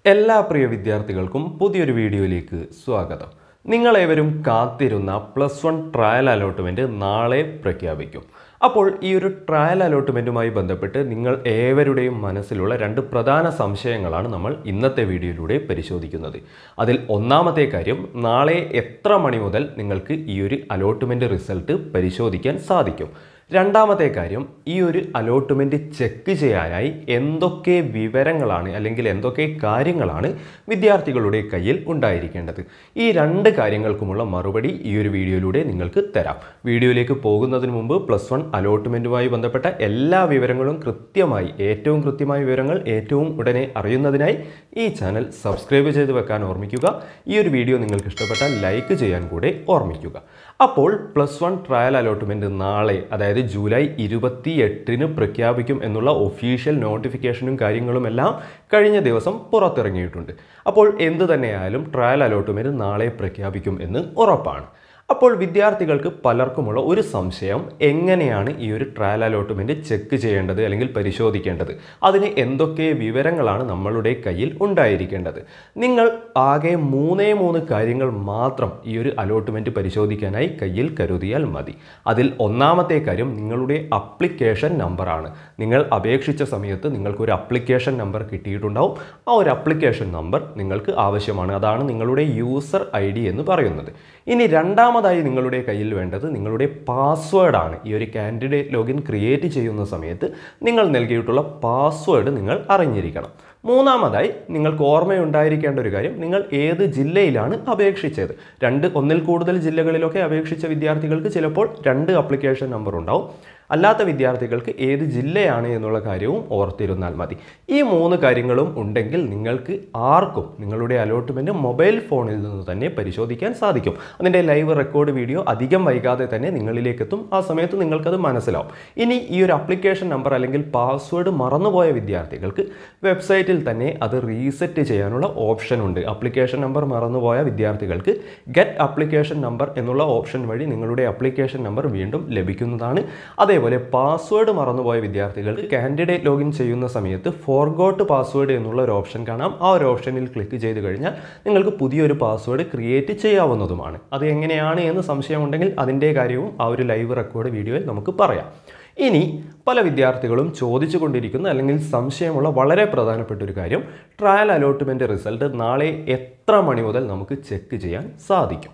എല്ലാ പ്രിയ വിദ്യാർത്ഥികൾക്കും പുതിയൊരു വീഡിയോയിലേക്ക് സ്വാഗതം നിങ്ങളേവരും കാത്തിരുന്ന പ്ലസ് വൺ ട്രയൽ അലോട്ട്മെൻറ്റ് നാളെ പ്രഖ്യാപിക്കും അപ്പോൾ ഈ ഒരു ട്രയൽ അലോട്ട്മെൻറ്റുമായി ബന്ധപ്പെട്ട് നിങ്ങൾ ഏവരുടെയും മനസ്സിലുള്ള രണ്ട് പ്രധാന സംശയങ്ങളാണ് നമ്മൾ ഇന്നത്തെ വീഡിയോയിലൂടെ പരിശോധിക്കുന്നത് അതിൽ ഒന്നാമത്തെ കാര്യം നാളെ എത്ര മണി മുതൽ നിങ്ങൾക്ക് ഈ ഒരു അലോട്ട്മെൻറ്റ് റിസൾട്ട് പരിശോധിക്കാൻ സാധിക്കും രണ്ടാമത്തെ കാര്യം ഈ ഒരു അലോട്ട്മെൻറ്റ് ചെക്ക് ചെയ്യാനായി എന്തൊക്കെ വിവരങ്ങളാണ് അല്ലെങ്കിൽ എന്തൊക്കെ കാര്യങ്ങളാണ് വിദ്യാർത്ഥികളുടെ കയ്യിൽ ഉണ്ടായിരിക്കേണ്ടത് ഈ രണ്ട് കാര്യങ്ങൾക്കുമുള്ള മറുപടി ഈ ഒരു വീഡിയോയിലൂടെ നിങ്ങൾക്ക് തരാം വീഡിയോയിലേക്ക് പോകുന്നതിന് മുമ്പ് പ്ലസ് വൺ അലോട്ട്മെൻറ്റുമായി ബന്ധപ്പെട്ട എല്ലാ വിവരങ്ങളും കൃത്യമായി ഏറ്റവും കൃത്യമായ വിവരങ്ങൾ ഏറ്റവും ഉടനെ അറിയുന്നതിനായി ഈ ചാനൽ സബ്സ്ക്രൈബ് ചെയ്ത് വെക്കാൻ ഓർമ്മിക്കുക ഈ ഒരു വീഡിയോ നിങ്ങൾക്ക് ഇഷ്ടപ്പെട്ടാൽ ലൈക്ക് ചെയ്യാൻ കൂടെ ഓർമ്മിക്കുക അപ്പോൾ പ്ലസ് വൺ ട്രയൽ അലോട്ട്മെൻറ്റ് നാളെ അതായത് ജൂലൈ ഇരുപത്തി എട്ടിന് പ്രഖ്യാപിക്കും എന്നുള്ള ഒഫീഷ്യൽ നോട്ടിഫിക്കേഷനും കാര്യങ്ങളും എല്ലാം കഴിഞ്ഞ ദിവസം പുറത്തിറങ്ങിയിട്ടുണ്ട് അപ്പോൾ എന്തു തന്നെയായാലും ട്രയൽ അലോട്ട്മെൻറ്റ് നാളെ പ്രഖ്യാപിക്കും എന്ന് ഉറപ്പാണ് അപ്പോൾ വിദ്യാർത്ഥികൾക്ക് പലർക്കുമുള്ള ഒരു സംശയം എങ്ങനെയാണ് ഈ ഒരു ട്രയൽ അലോട്ട്മെൻറ്റ് ചെക്ക് ചെയ്യേണ്ടത് അല്ലെങ്കിൽ പരിശോധിക്കേണ്ടത് അതിന് എന്തൊക്കെ വിവരങ്ങളാണ് നമ്മളുടെ കയ്യിൽ ഉണ്ടായിരിക്കേണ്ടത് നിങ്ങൾ ആകെ മൂന്നേ മൂന്ന് കാര്യങ്ങൾ മാത്രം ഈ ഒരു അലോട്ട്മെൻറ്റ് പരിശോധിക്കാനായി കയ്യിൽ കരുതിയാൽ മതി അതിൽ ഒന്നാമത്തെ കാര്യം നിങ്ങളുടെ അപ്ലിക്കേഷൻ നമ്പറാണ് നിങ്ങൾ അപേക്ഷിച്ച സമയത്ത് നിങ്ങൾക്ക് ഒരു അപ്ലിക്കേഷൻ നമ്പർ കിട്ടിയിട്ടുണ്ടാവും ആ ഒരു അപ്ലിക്കേഷൻ നമ്പർ നിങ്ങൾക്ക് ആവശ്യമാണ് അതാണ് നിങ്ങളുടെ യൂസർ ഐ ഡി എന്ന് പറയുന്നത് ഇനി രണ്ടാമതായി നിങ്ങളുടെ കയ്യിൽ വേണ്ടത് നിങ്ങളുടെ പാസ്വേഡാണ് ഈ ഒരു കാൻഡിഡേറ്റ് ലോഗിൻ ക്രിയേറ്റ് ചെയ്യുന്ന സമയത്ത് നിങ്ങൾ നൽകിയിട്ടുള്ള പാസ്വേഡ് നിങ്ങൾ അറിഞ്ഞിരിക്കണം മൂന്നാമതായി നിങ്ങൾക്ക് ഓർമ്മയുണ്ടായിരിക്കേണ്ട ഒരു കാര്യം നിങ്ങൾ ഏത് ജില്ലയിലാണ് അപേക്ഷിച്ചത് രണ്ട് ഒന്നിൽ കൂടുതൽ ജില്ലകളിലൊക്കെ അപേക്ഷിച്ച വിദ്യാർത്ഥികൾക്ക് ചിലപ്പോൾ രണ്ട് അപ്ലിക്കേഷൻ നമ്പർ ഉണ്ടാവും അല്ലാത്ത വിദ്യാർത്ഥികൾക്ക് ഏത് ജില്ലയാണ് എന്നുള്ള കാര്യവും ഓർത്തിരുന്നാൽ മതി ഈ മൂന്ന് കാര്യങ്ങളും ഉണ്ടെങ്കിൽ നിങ്ങൾക്ക് ആർക്കും നിങ്ങളുടെ അലോട്ട്മെൻറ്റ് മൊബൈൽ ഫോണിൽ നിന്ന് തന്നെ പരിശോധിക്കാൻ സാധിക്കും അതിൻ്റെ ലൈവ് റെക്കോർഡ് വീഡിയോ അധികം വൈകാതെ തന്നെ നിങ്ങളിലേക്ക് എത്തും ആ സമയത്ത് നിങ്ങൾക്കത് മനസ്സിലാവും ഇനി ഈ ഒരു അപ്ലിക്കേഷൻ നമ്പർ അല്ലെങ്കിൽ പാസ്വേഡ് മറന്നുപോയ വിദ്യാർത്ഥികൾക്ക് വെബ്സൈറ്റിൽ തന്നെ അത് റീസെറ്റ് ചെയ്യാനുള്ള ഓപ്ഷൻ ഉണ്ട് അപ്ലിക്കേഷൻ നമ്പർ മറന്നുപോയ വിദ്യാർത്ഥികൾക്ക് ഗെറ്റ് അപ്ലിക്കേഷൻ നമ്പർ എന്നുള്ള ഓപ്ഷൻ വഴി നിങ്ങളുടെ അപ്ലിക്കേഷൻ നമ്പർ വീണ്ടും ലഭിക്കുന്നതാണ് അതേപോലെ പാസ്വേഡ് മറന്നുപോയ വിദ്യാർത്ഥികൾക്ക് കാൻഡിഡേറ്റ് ലോഗിൻ ചെയ്യുന്ന സമയത്ത് ഫോർഗോട്ട് പാസ്വേഡ് എന്നുള്ള ഒരു ഓപ്ഷൻ കാണാം ആ ഒരു ഓപ്ഷനിൽ ക്ലിക്ക് ചെയ്ത് കഴിഞ്ഞാൽ നിങ്ങൾക്ക് പുതിയൊരു പാസ്വേഡ് ക്രിയേറ്റ് ചെയ്യാവുന്നതുമാണ് അത് എങ്ങനെയാണ് എന്ന് സംശയമുണ്ടെങ്കിൽ അതിൻ്റെ കാര്യവും ആ ഒരു ലൈവ് റെക്കോർഡ് വീഡിയോയിൽ നമുക്ക് പറയാം ഇനി പല വിദ്യാർത്ഥികളും ചോദിച്ചു കൊണ്ടിരിക്കുന്ന അല്ലെങ്കിൽ സംശയമുള്ള വളരെ പ്രധാനപ്പെട്ട ഒരു കാര്യം ട്രയൽ അലോട്ട്മെൻറ്റ് റിസൾട്ട് നാളെ എത്ര മണി മുതൽ നമുക്ക് ചെക്ക് ചെയ്യാൻ സാധിക്കും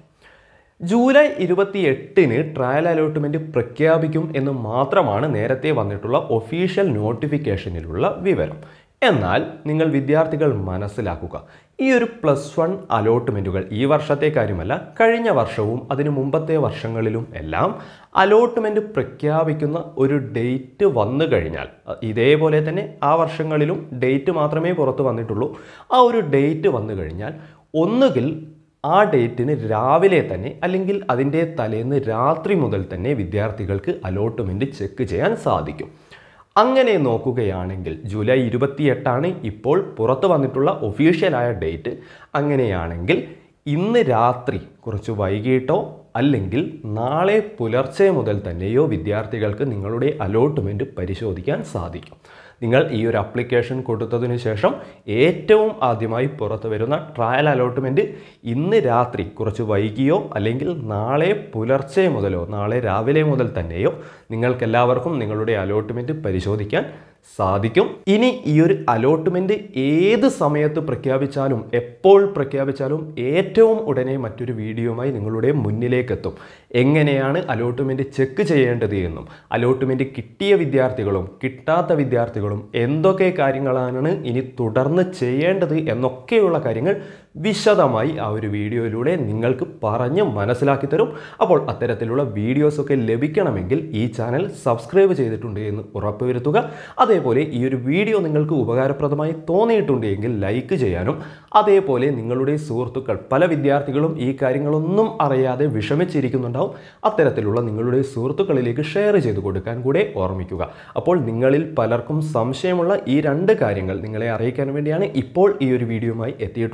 ജൂലൈ ഇരുപത്തി എട്ടിന് ട്രയൽ അലോട്ട്മെൻറ്റ് പ്രഖ്യാപിക്കും എന്ന് മാത്രമാണ് നേരത്തെ വന്നിട്ടുള്ള ഒഫീഷ്യൽ നോട്ടിഫിക്കേഷനിലുള്ള വിവരം എന്നാൽ നിങ്ങൾ വിദ്യാർത്ഥികൾ മനസ്സിലാക്കുക ഈ ഒരു പ്ലസ് വൺ അലോട്ട്മെൻറ്റുകൾ ഈ വർഷത്തെ കാര്യമല്ല കഴിഞ്ഞ വർഷവും അതിനു മുമ്പത്തെ വർഷങ്ങളിലും എല്ലാം അലോട്ട്മെൻറ്റ് പ്രഖ്യാപിക്കുന്ന ഒരു ഡേറ്റ് വന്നു കഴിഞ്ഞാൽ ഇതേപോലെ തന്നെ ആ വർഷങ്ങളിലും ഡേറ്റ് മാത്രമേ പുറത്ത് വന്നിട്ടുള്ളൂ ആ ഒരു ഡേറ്റ് വന്നു കഴിഞ്ഞാൽ ഒന്നുകിൽ ആ ഡേറ്റിന് രാവിലെ തന്നെ അല്ലെങ്കിൽ അതിൻ്റെ തലേന്ന് രാത്രി മുതൽ തന്നെ വിദ്യാർത്ഥികൾക്ക് അലോട്ട്മെൻറ്റ് ചെക്ക് ചെയ്യാൻ സാധിക്കും അങ്ങനെ നോക്കുകയാണെങ്കിൽ ജൂലൈ ഇരുപത്തിയെട്ടാണ് ഇപ്പോൾ പുറത്തു വന്നിട്ടുള്ള ഒഫീഷ്യലായ ഡേറ്റ് അങ്ങനെയാണെങ്കിൽ ഇന്ന് രാത്രി കുറച്ച് വൈകിട്ടോ അല്ലെങ്കിൽ നാളെ പുലർച്ചെ മുതൽ തന്നെയോ വിദ്യാർത്ഥികൾക്ക് നിങ്ങളുടെ അലോട്ട്മെൻറ്റ് പരിശോധിക്കാൻ സാധിക്കും നിങ്ങൾ ഈ ഒരു അപ്ലിക്കേഷൻ കൊടുത്തതിന് ശേഷം ഏറ്റവും ആദ്യമായി പുറത്തു വരുന്ന ട്രയൽ അലോട്ട്മെൻറ്റ് ഇന്ന് രാത്രി കുറച്ച് വൈകിയോ അല്ലെങ്കിൽ നാളെ പുലർച്ചെ മുതലോ നാളെ രാവിലെ മുതൽ തന്നെയോ നിങ്ങൾക്കെല്ലാവർക്കും നിങ്ങളുടെ അലോട്ട്മെൻറ്റ് പരിശോധിക്കാൻ സാധിക്കും ഇനി ഈ ഒരു അലോട്ട്മെൻറ്റ് ഏത് സമയത്ത് പ്രഖ്യാപിച്ചാലും എപ്പോൾ പ്രഖ്യാപിച്ചാലും ഏറ്റവും ഉടനെ മറ്റൊരു വീഡിയോയുമായി നിങ്ങളുടെ മുന്നിലേക്ക് എത്തും എങ്ങനെയാണ് അലോട്ട്മെൻറ്റ് ചെക്ക് ചെയ്യേണ്ടത് എന്നും അലോട്ട്മെൻറ്റ് കിട്ടിയ വിദ്യാർത്ഥികളും കിട്ടാത്ത വിദ്യാർത്ഥികളും എന്തൊക്കെ കാര്യങ്ങളാണ് ഇനി തുടർന്ന് ചെയ്യേണ്ടത് എന്നൊക്കെയുള്ള കാര്യങ്ങൾ വിശദമായി ആ ഒരു വീഡിയോയിലൂടെ നിങ്ങൾക്ക് പറഞ്ഞ് മനസ്സിലാക്കി തരും അപ്പോൾ അത്തരത്തിലുള്ള വീഡിയോസൊക്കെ ലഭിക്കണമെങ്കിൽ ഈ ചാനൽ സബ്സ്ക്രൈബ് ചെയ്തിട്ടുണ്ട് എന്ന് ഉറപ്പുവരുത്തുക അതേപോലെ ഈ ഒരു വീഡിയോ നിങ്ങൾക്ക് ഉപകാരപ്രദമായി തോന്നിയിട്ടുണ്ട് എങ്കിൽ ലൈക്ക് ചെയ്യാനും അതേപോലെ നിങ്ങളുടെ സുഹൃത്തുക്കൾ പല വിദ്യാർത്ഥികളും ഈ കാര്യങ്ങളൊന്നും അറിയാതെ വിഷമിച്ചിരിക്കുന്നുണ്ടാവും അത്തരത്തിലുള്ള നിങ്ങളുടെ സുഹൃത്തുക്കളിലേക്ക് ഷെയർ ചെയ്ത് കൊടുക്കാൻ കൂടെ ഓർമ്മിക്കുക അപ്പോൾ നിങ്ങളിൽ പലർക്കും സംശയമുള്ള ഈ രണ്ട് കാര്യങ്ങൾ നിങ്ങളെ അറിയിക്കാൻ വേണ്ടിയാണ് ഇപ്പോൾ ഈ ഒരു വീഡിയോയുമായി എത്തിയിട്ടുള്ളത്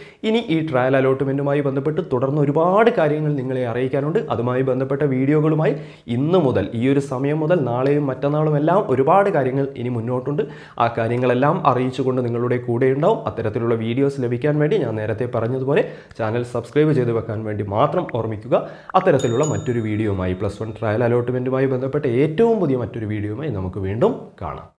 ഇനി ഈ ട്രയൽ അലോട്ട്മെൻറ്റുമായി ബന്ധപ്പെട്ട് തുടർന്ന് ഒരുപാട് കാര്യങ്ങൾ നിങ്ങളെ അറിയിക്കാനുണ്ട് അതുമായി ബന്ധപ്പെട്ട വീഡിയോകളുമായി ഇന്ന് മുതൽ ഈ ഒരു സമയം മുതൽ നാളെയും മറ്റന്നാളും എല്ലാം ഒരുപാട് കാര്യങ്ങൾ ഇനി മുന്നോട്ടുണ്ട് ആ കാര്യങ്ങളെല്ലാം അറിയിച്ചുകൊണ്ട് നിങ്ങളുടെ കൂടെ ഉണ്ടാവും അത്തരത്തിലുള്ള വീഡിയോസ് ലഭിക്കാൻ വേണ്ടി ഞാൻ നേരത്തെ പറഞ്ഞതുപോലെ ചാനൽ സബ്സ്ക്രൈബ് ചെയ്ത് വെക്കാൻ വേണ്ടി മാത്രം ഓർമ്മിക്കുക അത്തരത്തിലുള്ള മറ്റൊരു വീഡിയോയുമായി പ്ലസ് വൺ ട്രയൽ അലോട്ട്മെൻറ്റുമായി ബന്ധപ്പെട്ട ഏറ്റവും പുതിയ മറ്റൊരു വീഡിയോയുമായി നമുക്ക് വീണ്ടും കാണാം